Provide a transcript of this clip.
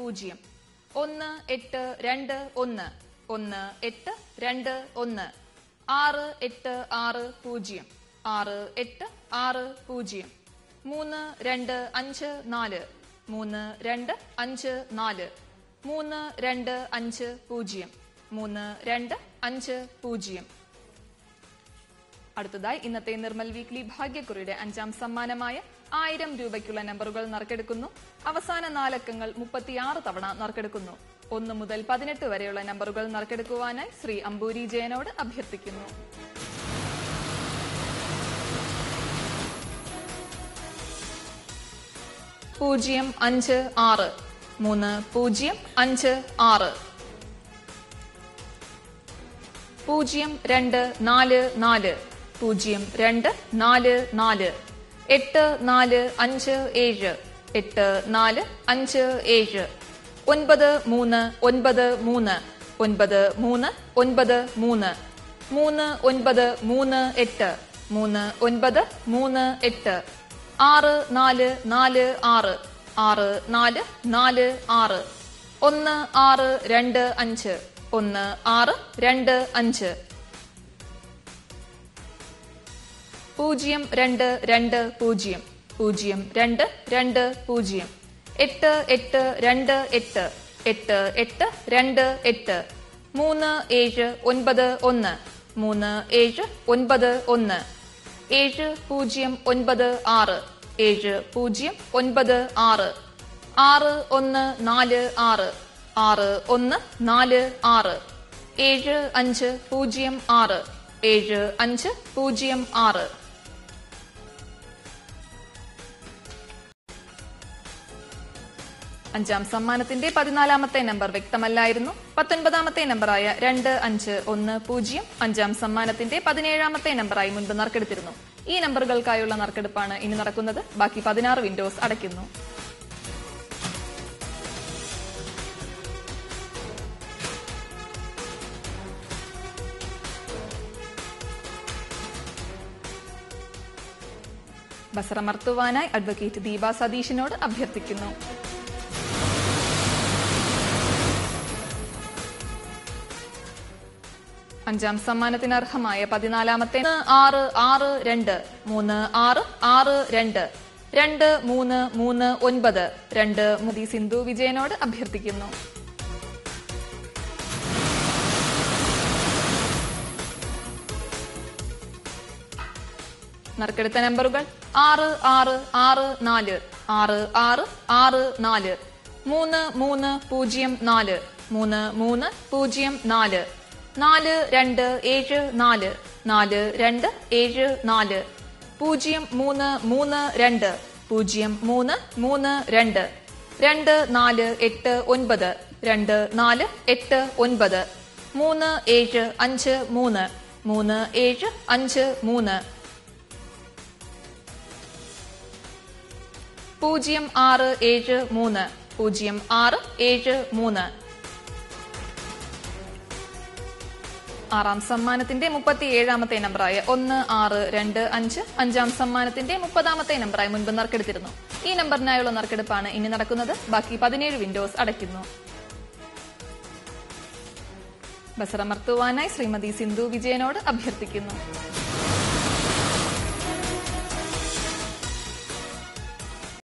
പൂജ്യം ഒന്ന് എട്ട് രണ്ട് ഒന്ന് ഒന്ന് എട്ട് രണ്ട് ഒന്ന് ആറ് എട്ട് ആറ് പൂജ്യം ആറ് എട്ട് ആറ് പൂജ്യം മൂന്ന് രണ്ട് അഞ്ച് നാല് മൂന്ന് രണ്ട് അഞ്ച് നാല് മൂന്ന് രണ്ട് അഞ്ച് പൂജ്യം മൂന്ന് രണ്ട് അഞ്ച് പൂജ്യം അടുത്തതായി ഇന്നത്തെ നിർമ്മൽ വീക്ക്ലി ഭാഗ്യക്കുറിയുടെ അഞ്ചാം സമ്മാനമായ ആയിരം രൂപയ്ക്കുള്ള നമ്പറുകൾ നറുക്കെടുക്കുന്നു അവസാന നാലക്കങ്ങൾ മുപ്പത്തിയാറ് തവണ നറുക്കെടുക്കുന്നു ഒന്ന് മുതൽ പതിനെട്ട് വരെയുള്ള നമ്പറുകൾ നറുക്കെടുക്കുവാനായി ശ്രീ അമ്പൂരി ജയനോട് അഭ്യർത്ഥിക്കുന്നു പൂജ്യം അഞ്ച് ആറ് മൂന്ന് പൂജ്യം അഞ്ച് ആറ് പൂജ്യം രണ്ട് നാല് നാല് പൂജ്യം രണ്ട് നാല് നാല് എട്ട് നാല് അഞ്ച് ഏഴ് എട്ട് നാല് അഞ്ച് ഏഴ് ഒൻപത് മൂന്ന് ഒൻപത് മൂന്ന് ഒൻപത് മൂന്ന് ഒൻപത് മൂന്ന് മൂന്ന് ഒൻപത് മൂന്ന് എട്ട് മൂന്ന് ഒൻപത് മൂന്ന് എട്ട് ആറ് നാല് നാല് ആറ് ആറ് നാല് നാല് ആറ് ഒന്ന് ആറ് രണ്ട് അഞ്ച് ഒന്ന് ആറ് രണ്ട് അഞ്ച് പൂജ്യം രണ്ട് രണ്ട് പൂജ്യം പൂജ്യം രണ്ട് രണ്ട് പൂജ്യം എട്ട് എട്ട് രണ്ട് എട്ട് എട്ട് എട്ട് രണ്ട് എട്ട് മൂന്ന് ഏഴ് ഒൻപത് ഒന്ന് മൂന്ന് ഏഴ് ഒൻപത് ഒന്ന് ഏഴ് പൂജ്യം ഒൻപത് ആറ് ഏഴ് പൂജ്യം ഒൻപത് ആറ് ആറ് ഒന്ന് നാല് ആറ് ആറ് ഒന്ന് നാല് ആറ് ഏഴ് അഞ്ച് പൂജ്യം ആറ് ഏഴ് അഞ്ച് പൂജ്യം ആറ് അഞ്ചാം സമ്മാനത്തിന്റെ പതിനാലാമത്തെ നമ്പർ വ്യക്തമല്ലായിരുന്നു പത്തൊൻപതാമത്തെ നമ്പറായ രണ്ട് അഞ്ച് ഒന്ന് പൂജ്യം അഞ്ചാം സമ്മാനത്തിന്റെ പതിനേഴാമത്തെ നമ്പറായി മുൻപ് നറുക്കെടുത്തിരുന്നു ഈ നമ്പറുകൾക്കായുള്ള നറുക്കെടുപ്പാണ് ഇനി നടക്കുന്നത് ബാക്കി പതിനാറ് വിൻഡോസ് അടയ്ക്കുന്നു ബസറമർത്തുവാനായി അഡ്വക്കേറ്റ് ദീപ സതീഷിനോട് അഭ്യർത്ഥിക്കുന്നു അഞ്ചാം സമ്മാനത്തിന് അർഹമായ പതിനാലാമത്തെ ആറ് ആറ് രണ്ട് മൂന്ന് ആറ് ആറ് രണ്ട് രണ്ട് മൂന്ന് മൂന്ന് ഒൻപത് രണ്ട് മുതി സിന്ധു വിജയനോട് അഭ്യർത്ഥിക്കുന്നു നറുക്കെടുത്ത നമ്പറുകൾ ആറ് ആറ് ആറ് നാല് ആറ് ആറ് ആറ് നാല് മൂന്ന് മൂന്ന് പൂജ്യം നാല് മൂന്ന് മൂന്ന് പൂജ്യം നാല് നാല് രണ്ട് ഏഴ് നാല് നാല് രണ്ട് ഏഴ് നാല് പൂജ്യം മൂന്ന് മൂന്ന് രണ്ട് പൂജ്യം മൂന്ന് മൂന്ന് രണ്ട് രണ്ട് നാല് എട്ട് ഒൻപത് രണ്ട് നാല് എട്ട് ഒൻപത് മൂന്ന് ഏഴ് അഞ്ച് മൂന്ന് മൂന്ന് ഏഴ് അഞ്ച് മൂന്ന് പൂജ്യം ആറ് ഏഴ് മൂന്ന് പൂജ്യം ആറ് ഏഴ് മൂന്ന് ആറാം സമ്മാനത്തിന്റെ മുപ്പത്തി ഏഴാമത്തെ നമ്പറായ ഒന്ന് ആറ് രണ്ട് അഞ്ച് അഞ്ചാം സമ്മാനത്തിന്റെ മുപ്പതാമത്തെ നമ്പറായി മുൻപ് നറുക്കെടുത്തിരുന്നു ഈ നമ്പറിനായുള്ള നറുക്കെടുപ്പാണ് ഇനി നടക്കുന്നത് ബാക്കി പതിനേഴ് വിൻഡോസ് അടയ്ക്കുന്നു ബസറമർത്തുവാനായി ശ്രീമതി സിന്ധു വിജയനോട് അഭ്യർത്ഥിക്കുന്നു